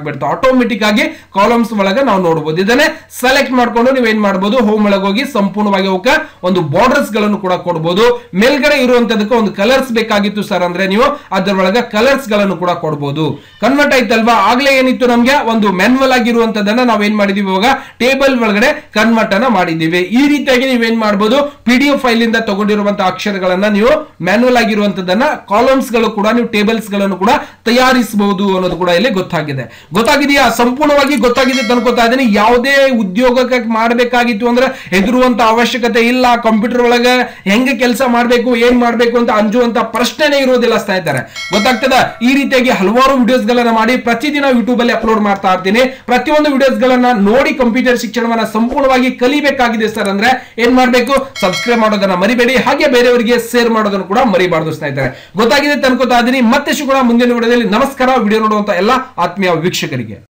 A: ಆಗ್ಬಿಡ್ತು ಆಟೋಮೆಟಿಕ್ ಆಗಿ ಕಾಲಮ್ಸ್ ಒಳಗೆ ನಾವು ನೋಡಬಹುದು ಇದನ್ನೇ ಸೆಲೆಕ್ಟ್ ಮಾಡ್ಕೊಂಡು ನೀವು ಏನ್ ಮಾಡಬಹುದು ಹೋಮ್ ಒಳಗೆ ಹೋಗಿ ಸಂಪೂರ್ಣವಾಗಿ ಅವಕ್ಕೆ ಒಂದು ಬಾರ್ಡರ್ಸ್ ಗಳನ್ನು ಕೂಡ ಕೊಡಬಹುದು ಮೇಲ್ಗಡೆ ಇರುವಂತದಕ್ಕೆ ಒಂದು ಕಲರ್ಸ್ ಬೇಕಾಗಿತ್ತು ಸರ್ ಅಂದ್ರೆ ನೀವು ಅದರೊಳಗೆ ಕಲರ್ಸ್ ಗಳನ್ನು ಕೂಡ ಕೊಡಬಹುದು ಕನ್ವರ್ಟ್ ಆಯ್ತಲ್ವಾ ಆಗ್ಲೇ ಏನಿತ್ತು ನಮ್ಗೆ ಒಂದು ಮ್ಯಾನ್ವಲ್ ಆಗಿರುವಂತದನ್ನ ನಾವ್ ಏನ್ ಮಾಡಿದೀವಿ ಇವಾಗ ಟೇಬಲ್ ಒಳಗಡೆ ಕನ್ವರ್ಟ್ ಅನ್ನ ಮಾಡಿದೀವಿ ಈ ರೀತಿಯಾಗಿ ನೀವೇನ್ ಮಾಡಬಹುದು ಪಿ ಡಿ ಎಫ್ ಫೈಲ್ ಇಂದ ತಗೊಂಡಿರುವಂತಹ ಅಕ್ಷರಗಳನ್ನ ನೀವು ಮ್ಯಾನ್ವಲ್ ಆಗಿರುವಂತದನ್ನ ಕಾಲಮ್ಸ್ ಗಳು ಕೂಡ ನೀವು ಟೇಬಲ್ಸ್ ಗಳನ್ನು ಕೂಡ ತಯಾರಿಸಬಹುದು ಅನ್ನೋದು ಕೂಡ ಇಲ್ಲಿ ಗೊತ್ತಾಗಿದೆ ಗೊತ್ತಾಗಿದೆಯಾ ಸಂಪೂರ್ಣವಾಗಿ ಗೊತ್ತಾಗಿದೆ ಅಂತ ಅನ್ಕೋತಾ ಇದ್ದೀನಿ ಯಾವುದೇ ಉದ್ಯೋಗಕ್ಕೆ ಮಾಡಬೇಕಾಗಿತ್ತು ಅಂದ್ರೆ ಹೆದರುವಂತ ಅವಶ್ಯಕತೆ ಇಲ್ಲ ಕಂಪ್ಯೂಟರ್ ಒಳಗೆ ಹೆಂಗೆ ಕೆಲಸ ಮಾಡಬೇಕು ಏನ್ ಮಾಡಬೇಕು ಅಂತ ಅಂಜುವಂತ ಪ್ರಶ್ನೆನೇ ಇರೋದಿಲ್ಲ ಸ್ನೇಹಿತರೆ ಗೊತ್ತಾಗ್ತದ ಈ ರೀತಿಯಾಗಿ ಹಲವಾರು ವಿಡಿಯೋಸ್ ಗಳನ್ನ ಮಾಡಿ ಪ್ರತಿದಿನ ಯೂಟ್ಯೂಬ್ ಅಲ್ಲಿ ಅಪ್ಲೋಡ್ ಮಾಡ್ತಾ ಇರ್ತೀನಿ ಪ್ರತಿಯೊಂದು ವಿಡಿಯೋಸ್ ಗಳನ್ನ ನೋಡಿ ಕಂಪ್ಯೂಟರ್ ಶಿಕ್ಷಣವನ್ನ ಸಂಪೂರ್ಣವಾಗಿ ಕಲಿಬೇಕಾಗಿದೆ ಸರ್ ಅಂದ್ರೆ ಏನ್ ಮಾಡ್ಬೇಕು ಸಬ್ಸ್ಕ್ರೈಬ್ ಮಾಡೋದನ್ನ ಮರಿಬೇಡಿ ಹಾಗೆ ಬೇರೆಯವರಿಗೆ ಶೇರ್ ಮಾಡೋದನ್ನು ಕೂಡ ಮರಿಬಾರ್ದು ಸ್ನೇಹಿತರೆ ಗೊತ್ತಾಗಿದೆ ಅಂತ ಅನ್ಕೋತಾ ಇದ್ದೀನಿ ಮತ್ತೆ ಸಿಗೋಣ ಮುಂದಿನ ವಿಡಿಯೋದಲ್ಲಿ ನಮಸ್ಕಾರ ವಿಡಿಯೋ ನೋಡುವಂತ ಎಲ್ಲ ಆತ್ಮೀಯ ವೀಕ್ಷಕರಿಗೆ